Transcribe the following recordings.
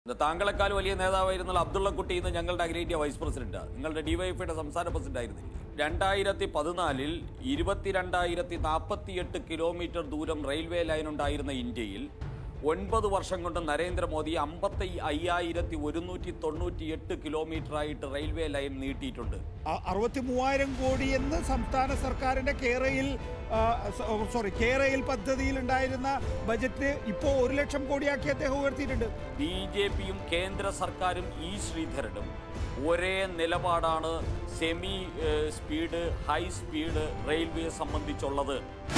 താങ്കളെക്കാൾ വലിയ നേതാവായിരുന്നുള്ള അബ്ദുള്ളക്കുട്ടി ഇന്ന് ഞങ്ങളുടെ അഖിലേന്ത്യാ വൈസ് പ്രസിഡന്റ് നിങ്ങളുടെ ഡിവൈഎഫ്ഐയുടെ സംസ്ഥാന പ്രസിഡന്റ് ആയിരുന്നില്ലേ രണ്ടായിരത്തി പതിനാലിൽ ഇരുപത്തിരണ്ടായിരത്തി നാൽപ്പത്തിയെട്ട് കിലോമീറ്റർ ദൂരം റെയിൽവേ ലൈൻ ഉണ്ടായിരുന്ന ഇന്ത്യയിൽ ഒൻപത് വർഷം കൊണ്ട് നരേന്ദ്രമോദി അമ്പത്തി അയ്യായിരത്തി ഒരുന്നൂറ്റി തൊണ്ണൂറ്റി എട്ട് കിലോമീറ്റർ ആയിട്ട് റെയിൽവേ ലൈൻ നീട്ടിയിട്ടുണ്ട് അ- അറുപത്തി മൂവായിരം കോടി എന്ന് സംസ്ഥാന സർക്കാരിന്റെ കേരയിൽ ആ, സ- ഓ, സോറി കേരയിൽ പദ്ധതിയിൽ ഉണ്ടായിരുന്ന ബജറ്റ് ഇപ്പോൾ ഒരു ലക്ഷം കോടിയാക്കി അദ്ദേഹം ഉയർത്തിയിട്ടുണ്ട് ബി ജെ പിയും കേന്ദ്ര സർക്കാരും ഇ ശ്രീധരനും ഒരേ നിലപാടാണ് semi uh, speed high speed railway സംബന്ധിച്ചുള്ളത്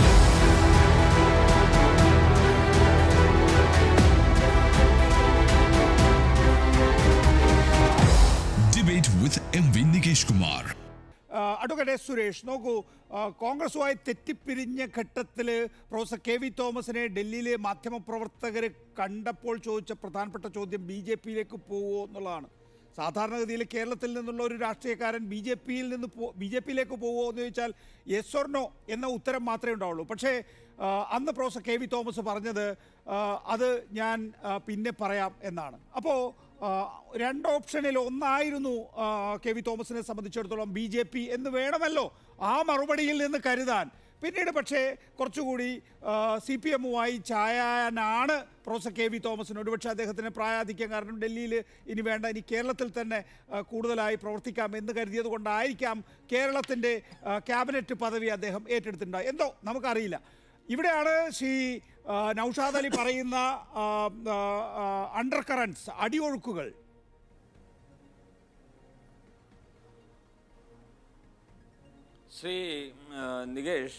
Debate with MV Nikesh Kumar. ആ, അഡ്വക്കേറ്റ് എസ് സുരേഷ് നോക്കൂ ആ, കോൺഗ്രസുമായി തെറ്റിപ്പിരിഞ്ഞ ഘട്ടത്തിൽ പ്രൊഫസർ കെ വി തോമസിനെ ഡൽഹിയിലെ മാധ്യമപ്രവർത്തകർ കണ്ടപ്പോൾ ചോദിച്ച പ്രധാനപ്പെട്ട ചോദ്യം ബി ജെ പിയിലേക്ക് പോവുമോ എന്നുള്ളതാണ് സാധാരണഗതിയിൽ കേരളത്തിൽ നിന്നുള്ള ഒരു രാഷ്ട്രീയക്കാരൻ ബി ജെ പിയിൽ നിന്ന് ബി ജെ പിയിലേക്ക് പോവുമോ എന്ന് ചോദിച്ചാൽ യെസ് ഓർ നോ എന്ന ഉത്തരം മാത്രമേ ഉണ്ടാവുള്ളൂ പക്ഷേ ആ, അന്ന് പ്രൊഫസർ കെ വി തോമസ് പറഞ്ഞത് ആ, അത് ഞാൻ ആ, പിന്നെ പറയാം എന്നാണ് അപ്പോൾ ആ, രണ്ട് ഓപ്ഷനിൽ ഒന്നായിരുന്നു ആ, കെ വി തോമസിനെ സംബന്ധിച്ചിടത്തോളം ബി ജെ പി എന്ന് വേണമല്ലോ ആ മറുപടിയിൽ നിന്ന് കരുതാൻ പിന്നീട് പക്ഷേ കുറച്ചുകൂടി സി പി എമ്മുമായി ചായാനാണ് പ്രൊഫസർ കെ വി തോമസിന് ഒരുപക്ഷെ അദ്ദേഹത്തിന് പ്രായാധിക്യം കാരണം ഡൽഹിയിൽ ഇനി വേണ്ട ഇനി കേരളത്തിൽ തന്നെ ആ, കൂടുതലായി പ്രവർത്തിക്കാം എന്ന് കരുതിയത് കൊണ്ടായിരിക്കാം കേരളത്തിൻ്റെ ആ, ക്യാബിനറ്റ് പദവി അദ്ദേഹം ഏറ്റെടുത്തിട്ടുണ്ടായി എന്തോ നമുക്കറിയില്ല ഇവിടെയാണ് ശ്രീ ആ, നൗഷാദ് അലി പറയുന്ന അണ്ടർ കറൻസ് അടിയൊഴുക്കുകൾ ശ്രീ ആ, നികേഷ്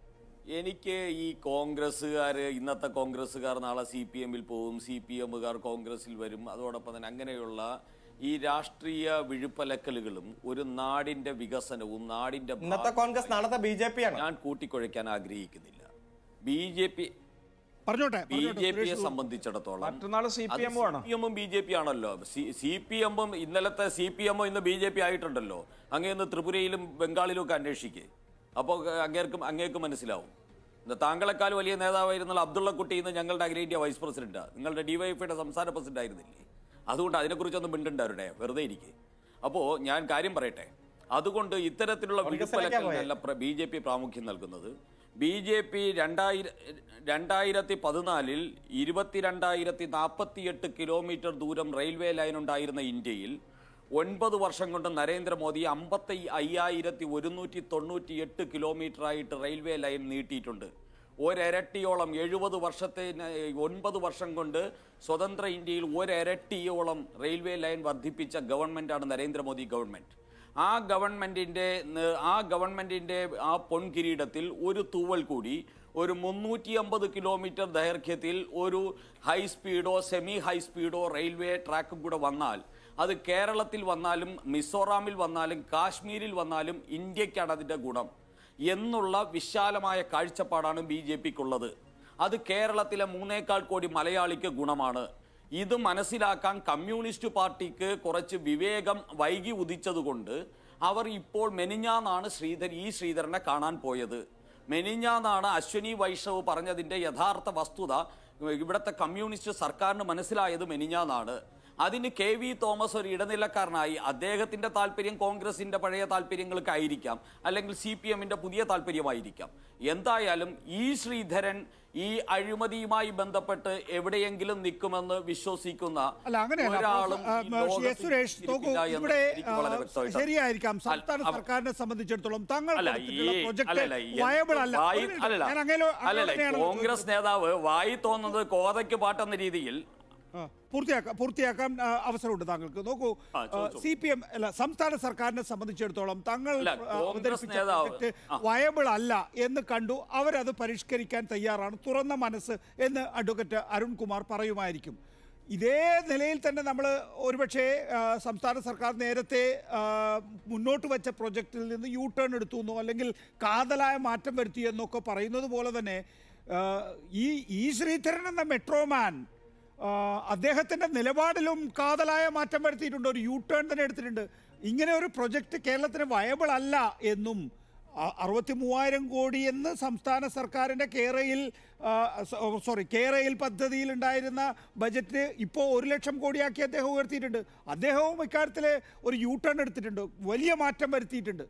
എനിക്ക് ഈ കോൺഗ്രസ്സുകാർ ഇന്നത്തെ കോൺഗ്രസ്സുകാർ നാളെ സി പി എമ്മിൽ പോവും സി പി എമ്മുകാർ കോൺഗ്രസിൽ വരും അതോടൊപ്പം തന്നെ അങ്ങനെയുള്ള ഈ രാഷ്ട്രീയ വിഴുപ്പലക്കലുകളും ഒരു നാടിന്റെ വികസനവും നാടിന്റെ ഇന്നത്തെ ഭാവിയും കോൺഗ്രസ് നാളത്തെ ബി ജെ പി ആണ് ഞാൻ കൂട്ടിക്കുഴയ്ക്കാൻ ആഗ്രഹിക്കുന്നില്ല ബി ജെ പി പറഞ്ഞോട്ടെ ബി പറഞ്ഞോട്ടെ, ജെ പിയെ സുരേഷ് സംബന്ധിച്ചിടത്തോളം മറ്റന്നാള് CPM ഉം ആണ്. സി പി എമ്മും ബി ജെ പി ആണല്ലോ സി പി എമ്മും ഇന്നലത്തെ സി പി എമ്മും ഇന്ന് ബി ജെ പി ആയിട്ടുണ്ടല്ലോ അങ്ങേ ഇന്ന് ത്രിപുരയിലും ബംഗാളിലും ഒക്കെ അന്വേഷിക്കേ അപ്പോൾ അങ്ങേർക്കും അങ്ങേക്ക് മനസ്സിലാവും ഇന്ന് താങ്കളെക്കാൾ വലിയ നേതാവായിരുന്നുള്ള അബ്ദുള്ളക്കുട്ടി ഇന്ന് ഞങ്ങളുടെ അഖിലേന്ത്യാ വൈസ് പ്രസിഡന്റ് നിങ്ങളുടെ ഡിവൈഎഫ്ഐയുടെ സംസ്ഥാന പ്രസിഡന്റ് ആയിരുന്നില്ലേ അതുകൊണ്ട് അതിനെക്കുറിച്ചൊന്നും മിണ്ടുണ്ട് അവരുടെ വെറുതെ ഇരിക്കെ അപ്പോൾ ഞാൻ കാര്യം പറയട്ടെ അതുകൊണ്ട് ഇത്തരത്തിലുള്ള കോൺഗ്രസിലേക്കാ വിഴുപ്പലക്കലിനല്ല ബി ജെ പി പ്രാമുഖ്യം നൽകുന്നത് ബി ജെ പി രണ്ടായിര രണ്ടായിരത്തി പതിനാലിൽ ഇരുപത്തിരണ്ടായിരത്തി നാൽപ്പത്തിയെട്ട് കിലോമീറ്റർ ദൂരം റെയിൽവേ ലൈൻ ഉണ്ടായിരുന്ന ഇന്ത്യയിൽ ഒൻപത് വർഷം കൊണ്ട് നരേന്ദ്രമോദി അമ്പത്തി അയ്യായിരത്തി ഒരുന്നൂറ്റി തൊണ്ണൂറ്റി എട്ട് കിലോമീറ്റർ ആയിട്ട് റെയിൽവേ ലൈൻ നീട്ടിയിട്ടുണ്ട് ഒരരട്ടിയോളം എഴുപത് വർഷത്തെ ഒൻപത് വർഷം കൊണ്ട് സ്വതന്ത്ര ഇന്ത്യയിൽ ഒരരട്ടിയോളം റെയിൽവേ ലൈൻ വർദ്ധിപ്പിച്ച ഗവൺമെന്റാണ് നരേന്ദ്രമോദി ഗവൺമെന്റ് ആ ഗവൺമെന്റിന്റെ ന- ആ ഗവൺമെന്റിന്റെ ആ പൊൻകിരീടത്തിൽ ഒരു തൂവൽ കൂടി ഒരു മുന്നൂറ്റി അമ്പത് കിലോമീറ്റർ ദൈർഘ്യത്തിൽ ഒരു ഹൈ സ്പീഡോ സെമി ഹൈ സ്പീഡോ റെയിൽവേ ട്രാക്കും കൂടെ വന്നാൽ അത് കേരളത്തിൽ വന്നാലും മിസോറാമിൽ വന്നാലും കാശ്മീരിൽ വന്നാലും ഇന്ത്യക്കാണ് അതിന്റെ ഗുണം എന്നുള്ള വിശാലമായ കാഴ്ചപ്പാടാണ് ബി ജെ പിക്കുള്ളത് അത് കേരളത്തിലെ മൂന്നേക്കാൾ കോടി മലയാളിക്ക് ഗുണമാണ് ഇത് മനസ്സിലാക്കാൻ കമ്മ്യൂണിസ്റ്റ് പാർട്ടിക്ക് കുറച്ച് വിവേകം വൈകി ഉദിച്ചതുകൊണ്ട് അവർ ഇപ്പോൾ മെനിഞ്ഞാന്നാണ് ശ്രീധർ ഈ ശ്രീധരനെ കാണാൻ പോയത് മെനിഞ്ഞാന്നാണ് അശ്വനി വൈഷ്ണവ് പറഞ്ഞതിന്റെ യഥാർത്ഥ വസ്തുത ഇവിടുത്തെ കമ്മ്യൂണിസ്റ്റ് സർക്കാരിന് മനസ്സിലായത് മെനിഞ്ഞാന്നാണ് അതിന് കെ വി തോമസ് ഒരു ഇടനിലക്കാരനായി അദ്ദേഹത്തിന്റെ താല്പര്യം കോൺഗ്രസിന്റെ പഴയ താല്പര്യങ്ങൾക്ക് ആയിരിക്കാം അല്ലെങ്കിൽ സി പി എമ്മിന്റെ പുതിയ താല്പര്യമായിരിക്കാം എന്തായാലും ഈ ശ്രീധരൻ ഈ അഴിമതിയുമായി ബന്ധപ്പെട്ട് എവിടെയെങ്കിലും നിൽക്കുമെന്ന് വിശ്വസിക്കുന്ന അല്ല അങ്ങനെയല്ല ഒരാളും ആ, ഈ ആ, ശ്രീ ലോകത്ത് എസ് സുരേഷ് നോക്കൂ ഇരിക്കില്ല എന്ന് ഇവിടെ എനിക്ക് ആ, വളരെ വ്യക്തമായിട്ട് ശരിയായിരിക്കാം സംസ്ഥാന അല്ല, അവ- സർക്കാരിനെ സംബന്ധിച്ചിടത്തോളം തങ്ങൾ അല്ല കൊടുത്തിട്ടുള്ള ഈ പ്രൊജക്ട് അല്ലല്ല ഈ വയബിൾ അല്ല വായി- ഒരു മിനിറ്റ്. അല്ലല്ല ഞാൻ അങ്ങേലോ- അല്ലല്ല അങ്ങനെയാണ് കോൺഗ്രസ് നേതാവ് വായി തോന്നുന്നത് കോതയ്ക്ക് പാട്ടെന്ന രീതിയിൽ ആ, പൂർത്തിയാക്കാം പൂർത്തിയാക്കാൻ ആ, അവസരമുണ്ട് താങ്കൾക്ക് നോക്കൂ ആ, ചോദിച്ചോ. സി പി എം അല്ല സംസ്ഥാന സർക്കാരിനെ സംബന്ധിച്ചിടത്തോളം തങ്ങൾ അല്ല, ആ, കോൺഗ്രസ് അവതരിപ്പിച്ച നേതാവ്- പ്രൊജക്ട് ആ. വയബിൾ അല്ല എന്ന് കണ്ടു അവരത് പരിഷ്കരിക്കാൻ തയ്യാറാണ് തുറന്ന മനസ്സ് എന്ന് അഡ്വക്കേറ്റ് അരുൺകുമാർ പറയുമായിരിക്കും ഇതേ നിലയിൽ തന്നെ നമ്മൾ ഒരുപക്ഷെ ആ, സംസ്ഥാന സർക്കാർ നേരത്തെ ആ, മുന്നോട്ട് വെച്ച പ്രൊജക്റ്റിൽ നിന്ന് യു ടേൺ എടുത്തു എന്നോ അല്ലെങ്കിൽ കാതലായ മാറ്റം വരുത്തി എന്നൊക്കെ പറയുന്നത് പോലെ തന്നെ ആ, ഈ ഈ ശ്രീധരൻ എന്ന മെട്രോമാൻ ആ, അദ്ദേഹത്തിന്റെ നിലപാടിലും കാതലായ മാറ്റം വരുത്തിയിട്ടുണ്ട് ഒരു യു ടേൺ തന്നെ എടുത്തിട്ടുണ്ട് ഇങ്ങനെ ഒരു പ്രൊജക്ട് കേരളത്തിന് വയബിൾ അല്ല എന്നും അറുപത്തി മൂവായിരം കോടി എന്ന് സംസ്ഥാന സർക്കാരിൻ്റെ കേരയിൽ ആ, സ- സോറി കേരയിൽ പദ്ധതിയിൽ ഉണ്ടായിരുന്ന ബജറ്റ് ഇപ്പോൾ ഒരു ലക്ഷം കോടിയാക്കി അദ്ദേഹം ഉയർത്തിയിട്ടുണ്ട് അദ്ദേഹവും ഇക്കാര്യത്തിൽ ഒരു യൂ ടേൺ എടുത്തിട്ടുണ്ട് വലിയ മാറ്റം വരുത്തിയിട്ടുണ്ട്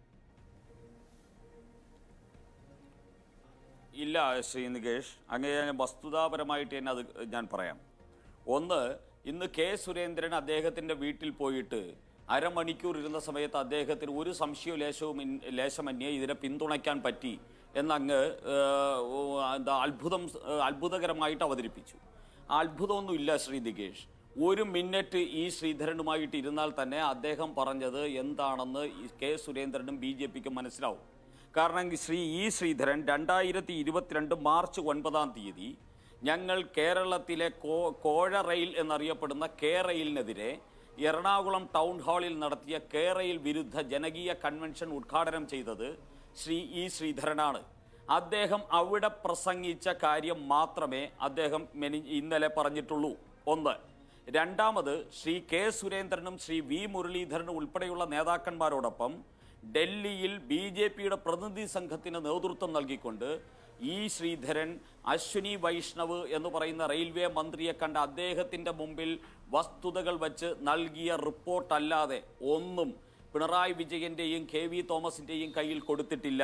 ഇല്ല ശ്രീ നികേഷ് അങ്ങനെ ഞാൻ വസ്തുതാപരമായിട്ട് തന്നെ അത് ഞാൻ പറയാം ഒന്ന് ഇന്ന് കെ സുരേന്ദ്രൻ അദ്ദേഹത്തിൻ്റെ വീട്ടിൽ പോയിട്ട് അരമണിക്കൂർ ഇരുന്ന സമയത്ത് അദ്ദേഹത്തിന് ഒരു സംശയവും ലേശവും ഇൻ- ലേശമന്യേ ഇതിനെ പിന്തുണയ്ക്കാൻ പറ്റി എന്നങ്ങ് ഏഹ്, ഓ, എന്താ അത്ഭുതം ഏഹ്, അത്ഭുതകരമായിട്ട് അവതരിപ്പിച്ചു അത്ഭുതമൊന്നും ഇല്ല ശ്രീ നികേഷ് ഒരു മിനിറ്റ് ഈ ശ്രീധരനുമായിട്ട് ഇരുന്നാൽ തന്നെ അദ്ദേഹം പറഞ്ഞത് എന്താണെന്ന് ഈ കെ സുരേന്ദ്രനും ബി ജെ പിക്കും മനസ്സിലാവും കാരണം ശ്രീ ഇ ശ്രീധരൻ രണ്ടായിരത്തി ഇരുപത്തിരണ്ട് മാർച്ച് ഒൻപതാം തീയതി ഞങ്ങൾ കേരളത്തിലെ കോ കോഴ റെയിൽ എന്നറിയപ്പെടുന്ന കെ റെയിലിനെതിരെ എറണാകുളം ടൗൺ ഹാളിൽ നടത്തിയ കെ റെയിൽ വിരുദ്ധ ജനകീയ കൺവെൻഷൻ ഉദ്ഘാടനം ചെയ്തത് ശ്രീ ഇ ശ്രീധരനാണ് അദ്ദേഹം അവിടെ പ്രസംഗിച്ച കാര്യം മാത്രമേ അദ്ദേഹം മെനി ഇന്നലെ പറഞ്ഞിട്ടുള്ളൂ ഒന്ന് രണ്ടാമത് ശ്രീ കെ സുരേന്ദ്രനും ശ്രീ വി മുരളീധരനും ഉൾപ്പെടെയുള്ള നേതാക്കന്മാരോടൊപ്പം ഡൽഹിയിൽ ബി ജെ പിയുടെ പ്രതിനിധി സംഘത്തിന് നേതൃത്വം നൽകിക്കൊണ്ട് ഇ ശ്രീധരൻ അശ്വിനി വൈഷ്ണവ് എന്ന് പറയുന്ന റെയിൽവേ മന്ത്രിയെ കണ്ട അദ്ദേഹത്തിന്റെ മുമ്പിൽ വസ്തുതകൾ വച്ച് നൽകിയ റിപ്പോർട്ടല്ലാതെ ഒന്നും പിണറായി വിജയന്റെയും കെ വി തോമസിന്റെയും കയ്യിൽ കൊടുത്തിട്ടില്ല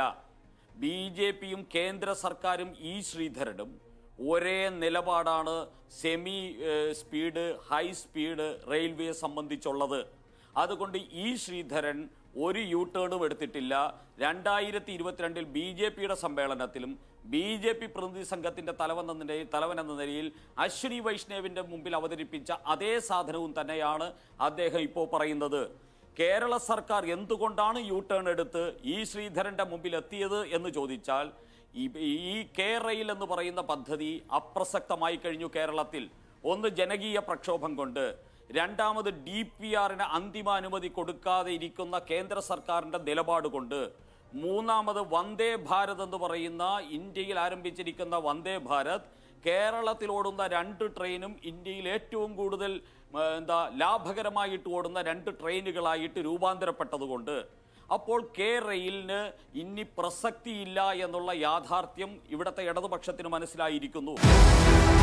ബി ജെ പിയും കേന്ദ്ര സർക്കാരും ഇ ശ്രീധരനും ഒരേ നിലപാടാണ് semi uh, speed high speed railway സംബന്ധിച്ചുള്ളത് അതുകൊണ്ട് ഈ ശ്രീധരൻ ഒരു യൂ ടേണും എടുത്തിട്ടില്ല രണ്ടായിരത്തി ഇരുപത്തിരണ്ടിൽ ബി ജെ പിയുടെ സമ്മേളനത്തിലും ബി ജെ പി പ്രതിനിധി സംഘത്തിന്റെ തലവൻ എന്ന നിലയിൽ തലവൻ എന്ന നിലയിൽ അശ്വിനി വൈഷ്ണവിന്റെ മുമ്പിൽ അവതരിപ്പിച്ച അതേ സാധനവും തന്നെയാണ് അദ്ദേഹം ഇപ്പോൾ പറയുന്നത് കേരള സർക്കാർ എന്തുകൊണ്ടാണ് യൂ ടേൺ എടുത്ത് ഈ ശ്രീധരന്റെ മുമ്പിൽ എത്തിയത് എന്ന് ചോദിച്ചാൽ ഈ ഈ കെ റെയിൽ എന്ന് പറയുന്ന പദ്ധതി അപ്രസക്തമായി കഴിഞ്ഞു കേരളത്തിൽ ഒന്ന് ജനകീയ പ്രക്ഷോഭം കൊണ്ട് രണ്ടാമത് ഡി പി ആറിന് അന്തിമ അനുമതി കൊടുക്കാതെ ഇരിക്കുന്ന കേന്ദ്ര സർക്കാരിന്റെ നിലപാട് കൊണ്ട് മൂന്നാമത് വന്ദേ ഭാരത് എന്ന് പറയുന്ന ഇന്ത്യയിൽ ആരംഭിച്ചിരിക്കുന്ന വന്ദേ ഭാരത് കേരളത്തിൽ ഓടുന്ന രണ്ട് ട്രെയിനും ഇന്ത്യയിൽ ഏറ്റവും കൂടുതൽ ആ, എന്താ ലാഭകരമായിട്ട് ഓടുന്ന രണ്ട് ട്രെയിനുകളായിട്ട് രൂപാന്തരപ്പെട്ടതുകൊണ്ട് അപ്പോൾ കെ റെയിലിന് ഇനി പ്രസക്തിയില്ല എന്നുള്ള യാഥാർത്ഥ്യം ഇവിടുത്തെ ഇടതുപക്ഷത്തിന് മനസ്സിലായിരിക്കുന്നു